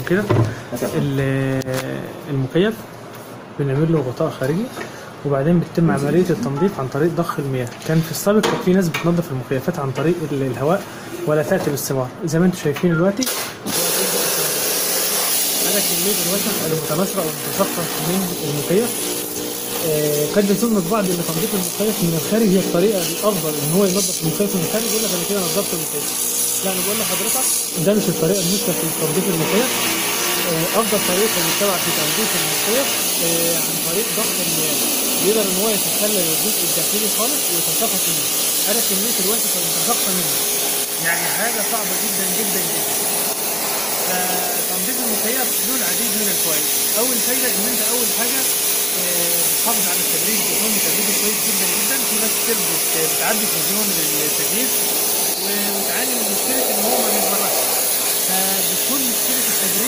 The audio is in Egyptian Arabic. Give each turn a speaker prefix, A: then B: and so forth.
A: كده ال- المكيف بنعمل له غطاء خارجي وبعدين بتتم عملية التنظيف عن طريق ضخ المياه كان في السابق كان في ناس بتنظف المكيفات عن طريق ال- الهواء ولا تأتي باستمرار زي ما انتم شايفين دلوقتي هذا كمية الوسخ المتناثرة أو المتساقطة من المكيف آه، قد يظن البعض ان تنظيف المكيف من الخارج هي الطريقه الافضل ان هو ينظف المكيف من الخارج يقول لك انا كده نظفت المكيف لا انا بقول لحضرتك ده مش الطريقه المثلى في تنظيف المكيف آه، افضل طريقه بنتبع في تنظيف المكيف آه، عن طريق ضغط المياه يقدر ان هو يتخلى الجزء الداخلي خالص ويتساقط منه انا كميه الوسخ المتساقطه منه يعني حاجه صعبه جدا جدا جدا تنظيف المكيف له العديد من الفوائد اول فايده ان انت اول حاجه آه، بتحافظ على التبريد بيكون تبريده كويس جدا جدا في ناس كتير بت- بتعدي في مليون التكييف وبتعاني من مشكله ان هو ما بيتبردش فبتكون مشكله التبريد